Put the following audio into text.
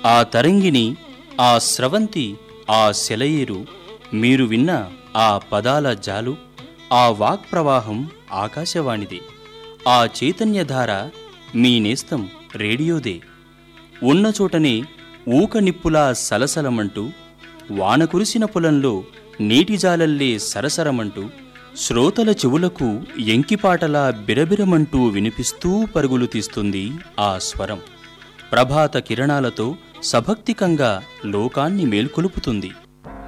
ఆ తరంగిణి ఆ స్రవంతి ఆ సెలయేరు మీరు విన్న ఆ పదాల జాలు ఆ వాక్ ప్రవాహం ఆకాశవాణిదే ఆ చైతన్యధార మీ నేస్తం రేడియోదే ఉన్న చోటనే ఊక నిప్పులా సలసలమంటూ వాన కురిసిన పొలంలో నీటి జాలల్లే సరసరమంటూ శ్రోతల చెవులకు ఎంకిపాటలా బిరబిరమంటూ వినిపిస్తూ పరుగులు తీస్తుంది ఆ స్వరం ప్రభాత కిరణాలతో సభక్తికంగా లోకాన్ని మేల్కొలుపుతుంది